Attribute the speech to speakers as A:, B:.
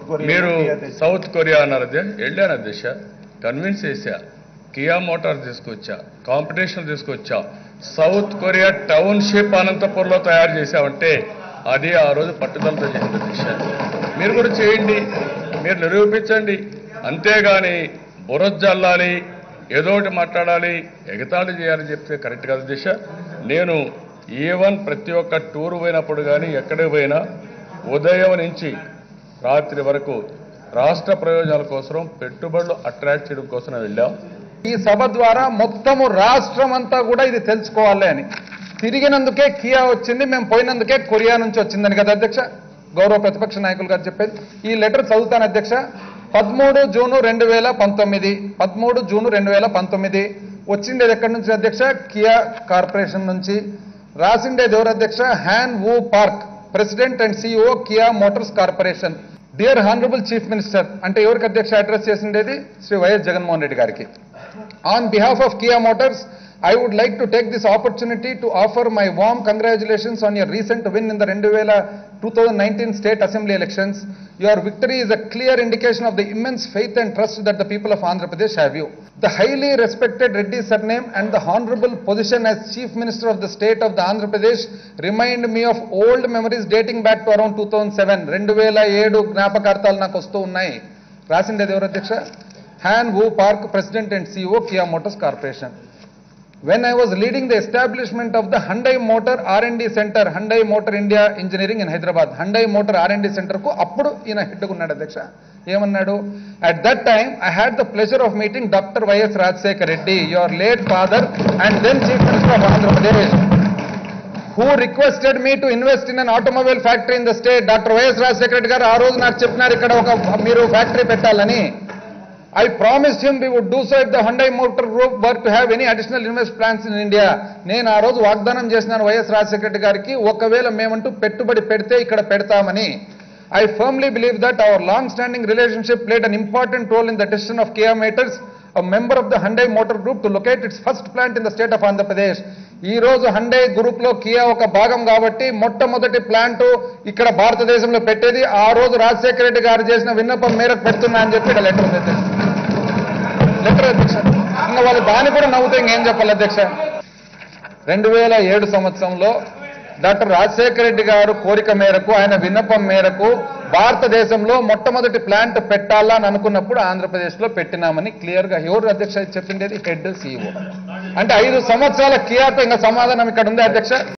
A: Korea
B: మీరు
A: Kia తెచ్చి-
B: south Korea అన్నారు అధ్యక్ష వెళ్ళాను అధ్యక్ష కన్విన్స్ చేశా కియా మోటార్ తీసుకొచ్చా కాంపిటీషన్ తీసుకొచ్చా సౌత్ కొరియా టౌన్షిప్ అనంతపూర్లో తయారు చేశామంటే అది ఆ రోజు పట్టుదలతో చేసిన అధ్యక్ష మీరు కూడా చేయండి మీరు నిరూపించండి అంతేగాని బురజల్లాలి ఏదో ఒకటి మాట్లాడాలి ఎగతాళి చేయాలని చెప్తే కరెక్ట్ కాదు దిశ నేను ఈవెన్ ప్రతి ఒక్క టూర్ పోయినప్పుడు కానీ ఎక్కడికి పోయినా ఉదయం నుంచి రాత్రి వరకు రాష్ట్ర ప్రయోజనాల కోసం పెట్టుబడులు అట్రాక్ట్ చేయడం కోసం వెళ్ళాం
C: ఈ సభ ద్వారా మొత్తము రాష్ట్రం అంతా కూడా ఇది తెలుసుకోవాలి అని తిరిగినందుకే కియా వచ్చింది మేము పోయినందుకే కొరియా నుంచి వచ్చిందని కదా అధ్యక్ష గౌరవ ప్రతిపక్ష నాయకులు గారు చెప్పేది ఈ లెటర్ చదువుతాను అధ్యక్ష పదమూడు జూను రెండు వేల పంతొమ్మిది పదమూడు జూను రెండు వేల పంతొమ్మిది వచ్చిండేది ఎక్కడి నుంచి అధ్యక్ష కియా కార్పొరేషన్ నుంచి రాసిండేది ఎవరు అధ్యక్ష Han Woo Park president and CEO Kia Motors corporation dear honourable chief minister అంటే ఎవరికి అధ్యక్ష అడ్రస్ చేసిండేది శ్రీ వైఎస్ జగన్మోహన్ రెడ్డి గారికి On behalf of Kia Motors, I would like to take this opportunity to offer my warm congratulations on your recent win in the 2019 State Assembly elections. Your victory is a clear indication of the immense faith and trust that the people of Andhra Pradesh have you. The highly respected Reddy surname and the honorable position as Chief Minister of the state of the Andhra Pradesh remind me of old memories dating back to around 2007. రెండు వేల ఏడు జ్ఞాపకార్థాలు నాకు వస్తూ ఉన్నాయి రాసిండేది ఎవరు అధ్యక్ష Han Woo Park president and CEO Kia Motors corporation when I was leading the establishment of the Hyundai Motor R&D Center, Hyundai Motor India Engineering in Hyderabad, Hyundai Motor R&D Center కు అప్పుడు ఈయన head ఉన్నాడు అధ్యక్ష ఏమన్నాడు at that time I had the pleasure of meeting doctor YS Rajasekhar Reddy your late father and then chief minister of Andhra Pradesh who requested me to invest in an automobile factory in the state doctor YS Rajasekhara Reddy గారు ఆ రోజు నాకు చెప్పినారు ఇక్కడ ఒక మీరు factory పెట్టాలని I promised him we would do so if the Hyundai Motor Group were to have any additional invest plans in India. నేను ఆ రోజు వాగ్దానం చేసినాను వైఎస్ రాజశేఖర రెడ్డి గారికి ఒకవేళ మేమంటూ పెట్టుబడి పెడితే ఇక్కడ పెడతామని I firmly believe that our long-standing relationship played an important role in the decision of Kia Motors, a member of the Hyundai Motor Group, to locate its first plant in the state of Andhra Pradesh. ఈ రోజు హండే group లో Kia ఒక భాగం కాబట్టి మొట్టమొదటి plant ఇక్కడ భారతదేశంలో పెట్టేది ఆ రోజు రాజశేఖర రెడ్డి గారు చేసిన విన్నపం మేరకు పెడుతున్నా అని చెప్పి ఇక్కడ లెటర్ ఉంది అధ్యక్ష. లెటర్ అధ్యక్ష ఇంకా వాళ్ళు దాన్ని కూడా నవ్వుతే ఇంకేం చెప్పాలి అధ్యక్ష రెండు వేల ఏడు సంవత్సరంలో డాక్టర్ రాజశేఖర రెడ్డి గారు కోరిక మేరకు ఆయన విన్నపం మేరకు భారతదేశంలో మొట్టమొదటి ప్లాంట్ పెట్టాలా అని అనుకున్నప్పుడు ఆంధ్రప్రదేశ్లో పెట్టినామని క్లియర్ గా ఎవరు అధ్యక్ష చెప్పిండేది హెడ్ సీఈఓ అంటే ఐదు సంవత్సరాల కియాతో ఇంకా సమాధానం ఇక్కడ ఉంది అధ్యక్ష